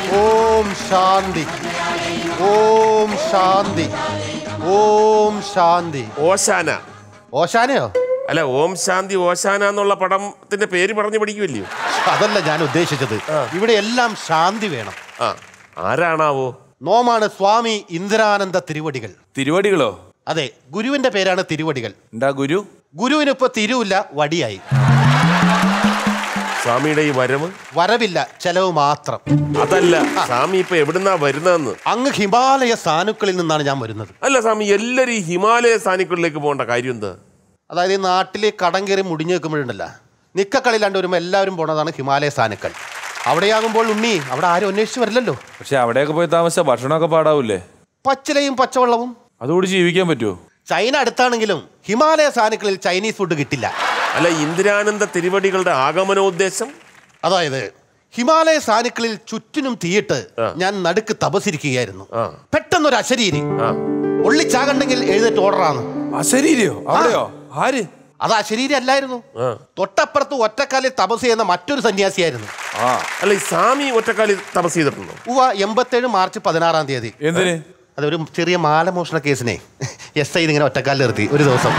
ഓം ശാന്തി ഓം ശാന്തി ഓം ശാന്തി ഓശാന ഓശാനയോ അല്ല ഓം ശാന്തി ഓശാന എന്നുള്ള പടത്തിന്റെ പേര് പറഞ്ഞു പഠിക്കുമല്ലയോ അതല്ല ഞാൻ ഉദ്ദേശിച്ചത് ഇവിടെ എല്ലാം ശാന്തി വേണം ആ ആരാണാവോ നോമാണ് സ്വാമി ഇന്ദിരാനന്ദ തിരുവടികൾ തിരുവടികളോ അതെ ഗുരുവിന്റെ പേരാണ് തിരുവടികൾ എന്താ ഗുരു ഗുരുവിനിപ്പോ തിരുവില്ല വടിയായി സ്വാമിയുടെ ഈ വരവ് വരവില്ല ചെലവ് മാത്രം അതല്ല സ്വാമി ഇപ്പൊ എവിടുന്നാ വരുന്നതെന്ന് അങ്ങ് ഹിമാലയ സാനുക്കളിൽ നിന്നാണ് ഞാൻ വരുന്നത് അല്ല സ്വാമി എല്ലാരും ഈ ഹിമാലയ സ്ഥാനികളിലേക്ക് പോകേണ്ട കാര്യം എന്താ അതായത് ഈ നാട്ടിൽ കടം കയറി മുടിഞ്ഞു നിൽക്കുമ്പോഴുണ്ടല്ല നിക്കക്കളില്ലാണ്ട് വരുമ്പോൾ എല്ലാവരും പോണതാണ് ഹിമാലയ സാനുക്കൾ അവിടെയാകുമ്പോൾ ഉണ്ണി അവിടെ ആരും അന്വേഷിച്ച് വരില്ലല്ലോ പക്ഷെ അവിടെയൊക്കെ പോയി താമസിച്ച ഭക്ഷണമൊക്കെ പാടാവൂലേ പച്ചിലയും പച്ചവെള്ളവും അതുകൂടി ജീവിക്കാൻ പറ്റുമോ ചൈന അടുത്താണെങ്കിലും ഹിമാലയ സാനുക്കളിൽ ചൈനീസ് ഫുഡ് കിട്ടില്ല അല്ല ഇന്ദിരാനന്ദ തിരുവടികളുടെ ആഗമനോദ്ദേശം അതായത് ഹിമാലയ സാനുക്കളിൽ ചുറ്റിനും തീയിട്ട് ഞാൻ നടുക്ക് തപസിരിക്കുകയായിരുന്നു ആ. പെട്ടെന്നൊരു അശരീരി ആ ഒള്ളിച്ചാകണ്ടെങ്കിൽ എഴുന്നേറ്റ് ഓർഡറാണ് അശരീരിയോ അവിടെയോ ആര് അത് അശരീരി അല്ലായിരുന്നു ആ. തൊട്ടപ്പുറത്ത് ഒറ്റക്കാലിൽ തപസ് ചെയ്യുന്ന മറ്റൊരു സന്യാസിയായിരുന്നു ആ അല്ല ഈ സ്വാമി ഒറ്റക്കാലി തപസ് ചെയ്തിട്ടുണ്ടോ ഉവ എൺപത്തേഴ് മാർച്ച് പതിനാറാം തീയതി എന്തിന് അതൊരു ചെറിയ മാലമോഷണ കേസിനെ എസ് ഐ ഇങ്ങനെ ഒറ്റക്കാലിൽ നിർത്തി ഒരു ദിവസം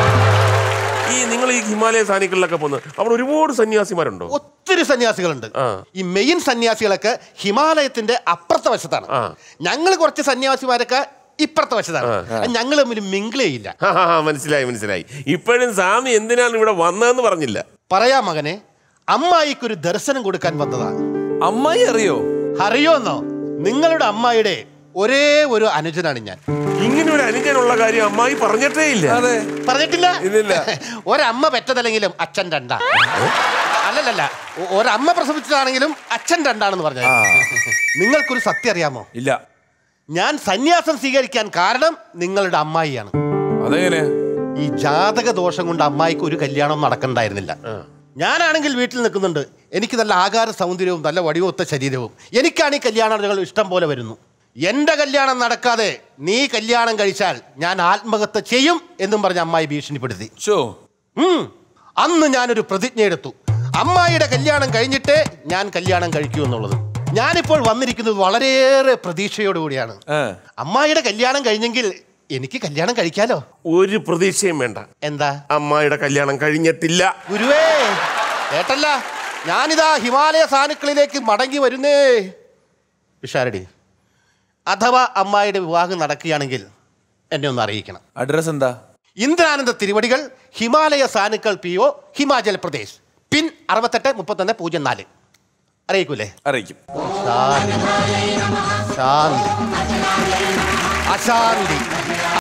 ഈ നിങ്ങൾ ഈ ഹിമാലയ സ്ഥാനികളിലൊക്കെ പോകുന്നത് അവിടെ ഒരുപാട് സന്യാസിമാരുണ്ടോ ഒത്തിരി സന്യാസികളുണ്ട് ആ. ഈ മെയിൻ സന്യാസികളൊക്കെ ഹിമാലയത്തിന്റെ അപ്പുറത്തെ വശത്താണ് ആ. ഞങ്ങൾ കുറച്ച് സന്യാസിമാരൊക്കെ ഇപ്പുറത്തെ വശത്താണ് ഞങ്ങൾ തമ്മിൽ മിങ്കിൾ ചെയ്യില്ല ആ, ആ, ആ, മനസ്സിലായി മനസ്സിലായി ഇപ്പോഴും സ്വാമി എന്തിനാണ് ഇവിടെ വന്നതെന്ന് പറഞ്ഞില്ല പറയാ മകനെ അമ്മായിക്കൊരു ദർശനം കൊടുക്കാൻ വന്നതാണ് അമ്മായി അറിയോ അറിയോന്നോ നിങ്ങളുടെ അമ്മായിയുടെ ഒരേ ഒരു അനുജനാണ് ഞാൻ ഇങ്ങനെ ഒരു അനുജനുള്ള കാര്യം അമ്മായി പറഞ്ഞിട്ടേ ഇല്ല അതെ പറഞ്ഞിട്ടില്ല ഇല്ലില്ല. ഒരമ്മ പെറ്റതല്ലെങ്കിലും അച്ഛൻ രണ്ടാ അല്ലല്ലല്ല ഒ- ഒരമ്മ പ്രസവിച്ചതാണെങ്കിലും അച്ഛൻ രണ്ടാണെന്ന് പറഞ്ഞത് നിങ്ങൾക്കൊരു സത്യം അറിയാമോ ഇല്ല ഞാൻ സന്യാസം സ്വീകരിക്കാൻ കാരണം നിങ്ങളുടെ അമ്മായിയാണ് അതെങ്ങനെ ഈ ജാതക ദോഷം കൊണ്ട് അമ്മായിക്ക് ഒരു കല്യാണം നടക്കണ്ടായിരുന്നില്ല ഞാനാണെങ്കിൽ വീട്ടിൽ നിൽക്കുന്നുണ്ട് എനിക്ക് നല്ല ആകാര സൗന്ദര്യവും നല്ല വടിവൊത്ത ശരീരവും എനിക്കാണ് ഈ കല്യാണങ്ങൾ ഇഷ്ടം പോലെ വരുന്നു എന്റെ കല്യാണം നടക്കാതെ നീ കല്യാണം കഴിച്ചാൽ ഞാൻ ആത്മഹത്യ ചെയ്യും എന്നും പറഞ്ഞ് അമ്മായി ഭീഷണിപ്പെടുത്തി ഷോ ഉം. അന്ന് ഞാനൊരു പ്രതിജ്ഞ എടുത്തു അമ്മായിയുടെ കല്യാണം കഴിഞ്ഞിട്ടേ ഞാൻ കല്യാണം കഴിക്കൂ എന്നുള്ളത് ഞാനിപ്പോൾ വന്നിരിക്കുന്നത് വളരെയേറെ പ്രതീക്ഷയോടുകൂടിയാണ് ഏ അമ്മായിയുടെ കല്യാണം കഴിഞ്ഞെങ്കിൽ എനിക്ക് കല്യാണം കഴിക്കാലോ ഒരു പ്രതീക്ഷയും വേണ്ട എന്താ അമ്മായിയുടെ കല്യാണം കഴിഞ്ഞിട്ടില്ല ഗുരുവേ കേട്ടല്ല ഞാനിതാ ഹിമാലയ സാനുക്കളിലേക്ക് മടങ്ങി വരുന്നേ വിഷാരടി അഥവാ അമ്മായിയുടെ വിവാഹം നടക്കുകയാണെങ്കിൽ എന്നെ ഒന്ന് അറിയിക്കണം അഡ്രസ് എന്താ ഇന്ദ്രാനന്ദ തിരുവടികൾ ഹിമാലയ സാനുക്കൾ P O Himachal Pradesh pin അറുപത്തെട്ട് മുപ്പത്തൊന്ന് പൂജ്യം നാല് അറിയിക്കൂലേ അറിയിക്കും ശാന്തി ശാന്തി അശാന്തി